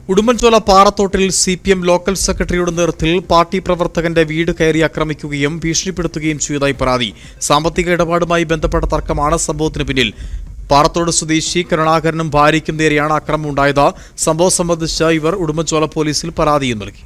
ഉടുമ്പൻചോല പാറത്തോട്ടിൽ C P M local സെക്രട്ടറിയുടെ നേതൃത്വത്തിൽ പാർട്ടി പ്രവർത്തകന്റെ വീട് കയറി ആക്രമിക്കുകയും ഭീഷണിപ്പെടുത്തുകയും ചെയ്തതായി പരാതി സാമ്പത്തിക ഇടപാടുമായി ബന്ധപ്പെട്ട തർക്കമാണ് സംഭവത്തിന് പിന്നിൽ പാറത്തോട് സ്വദേശി കരുണാകരനും ഭാര്യയ്ക്കും നേരെയാണ് ആക്രമണം ഉണ്ടായത് സംഭവം സംബന്ധിച്ച് ഇവർ ഉടുമ്പൻചോല പോലീസിൽ പരാതിയും നൽകി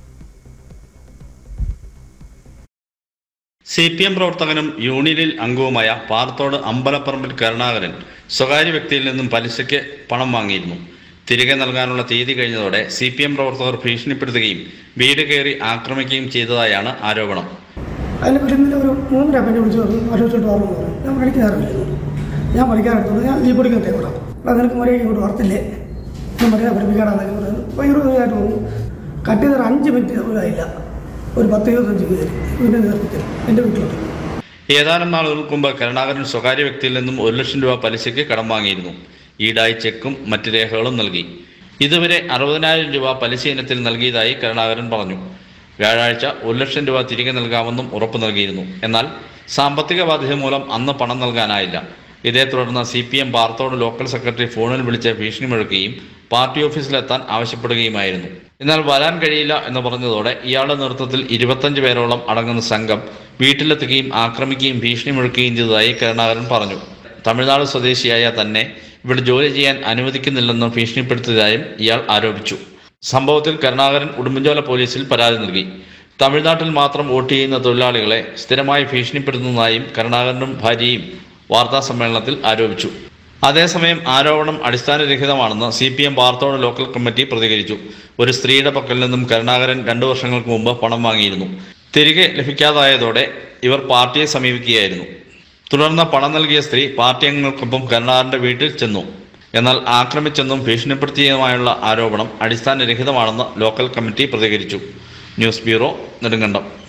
സി പി എം പ്രവർത്തകനും യൂണിയനിൽ അംഗവുമായ പാറത്തോട് അമ്പലപ്പറമ്പിൽ കരുണാകരൻ സ്വകാര്യ വ്യക്തിയിൽ നിന്നും പലിശയ്ക്ക് പണം വാങ്ങിയിരുന്നു തിരികെ നൽകാനുള്ള തീയതി കഴിഞ്ഞതോടെ സി പി എം പ്രവർത്തകർ ഭീഷണിപ്പെടുത്തുകയും വീട് കയറി ആക്രമിക്കുകയും ചെയ്തതായാണ് ആരോപണം അതിന് പക്ഷേ ഇന്നലെ ഒരു മൂന്നര അപ്പം വിളിച്ച് പറഞ്ഞു ആലോചിച്ചിട്ട് പറഞ്ഞു പറഞ്ഞു ഞാൻ പഠിക്കാറില്ലായിരുന്നു ഞാൻ പഠിക്കാറെടുത്തോളൂ ഞാൻ ഈ പഠിക്കാൻ തേക്കണം അപ്പം നിനക്ക് മര്യാദ ഇങ്ങോട്ട് വർത്തില്ലേ ഞാൻ മര്യാദ പഠിപ്പിക്കാനാണെന്നൊക്കെ പറഞ്ഞു ഭയങ്കരമായിട്ട് പോകും കട്ട് ചെയ്തൊരു അഞ്ച് മിനിറ്റ് പോലായില്ല ഒരു പത്ത് ഇരുപത്തഞ്ച് പേര് ഇതിൻ്റെ നേതൃത്വത്തിൽ എൻ്റെ വീട്ടിലോട്ട് ഏതാനും നാളുകൾക്ക് മുമ്പ് കരുണാകരൻ സ്വകാര്യ വ്യക്തിയിൽ നിന്നും ഒരു ലക്ഷം രൂപ പലിശയ്ക്ക് കടം വാങ്ങിയിരുന്നു ഈടായി ചെക്കും മറ്റ് രേഖകളും നൽകി ഇതുവരെ അറുപതിനായിരം രൂപ പലിശ ഇനത്തിൽ നൽകിയതായി കരുണാകരൻ പറഞ്ഞു വ്യാഴാഴ്ച ഒരു ലക്ഷം രൂപ തിരികെ നൽകാമെന്നും ഉറപ്പു നൽകിയിരുന്നു എന്നാൽ സാമ്പത്തിക ബാധ്യത മൂലം അന്ന് പണം നൽകാനായില്ല ഇതേ തുടർന്ന് C P M Parathode local secretary ഫോണിൽ വിളിച്ച് ഭീഷണി മുഴക്കുകയും പാർട്ടി ഓഫീസിലെത്താൻ ആവശ്യപ്പെടുകയുമായിരുന്നു എന്നാൽ വരാൻ കഴിയില്ല എന്ന് പറഞ്ഞതോടെ ഇയാളുടെ നേതൃത്വത്തിൽ ഇരുപത്തഞ്ച് പേരോളം അടങ്ങുന്ന സംഘം വീട്ടിലെത്തുകയും ആക്രമിക്കുകയും ഭീഷണി മുഴക്കുകയും ചെയ്തതായി കരുണാകരൻ പറഞ്ഞു തമിഴ്നാട് സ്വദേശിയായ തന്നെ ഇവിടെ ജോലി ചെയ്യാൻ അനുവദിക്കുന്നില്ലെന്നും ഭീഷണിപ്പെടുത്തിയതായും ഇയാൾ ആരോപിച്ചു സംഭവത്തിൽ കരുണാകരൻ ഉടുമ്പൻചോല പോലീസിൽ പരാതി നൽകി തമിഴ്നാട്ടിൽ മാത്രം വോട്ട് ചെയ്യുന്ന തൊഴിലാളികളെ സ്ഥിരമായി ഭീഷണിപ്പെടുത്തുന്നതായും കരുണാകരനും ഭാര്യയും വാർത്താ സമ്മേളനത്തിൽ ആരോപിച്ചു അതേസമയം ആരോപണം അടിസ്ഥാനരഹിതമാണെന്ന് സി പി എം വാർത്തോട് ലോക്കൽ കമ്മിറ്റി പ്രതികരിച്ചു ഒരു സ്ത്രീയുടെ പക്കൽ നിന്നും കരുണാകരൻ രണ്ടു വർഷങ്ങൾക്ക് മുമ്പ് പണം വാങ്ങിയിരുന്നു തിരികെ ലഭിക്കാതായതോടെ ഇവർ പാർട്ടിയെ സമീപിക്കുകയായിരുന്നു തുടർന്ന് പണം നൽകിയ സ്ത്രീ പാർട്ടി അംഗങ്ങൾക്കൊപ്പം കരുണാകരന്റെ വീട്ടിൽ ചെന്നു എന്നാൽ ആക്രമിച്ചെന്നും ഭീഷണിപ്പെടുത്തിയതുമായുള്ള ആരോപണം അടിസ്ഥാനരഹിതമാണെന്ന് ലോക്കൽ കമ്മിറ്റി പ്രതികരിച്ചു ന്യൂസ് ബ്യൂറോ നെടുങ്കണ്ടം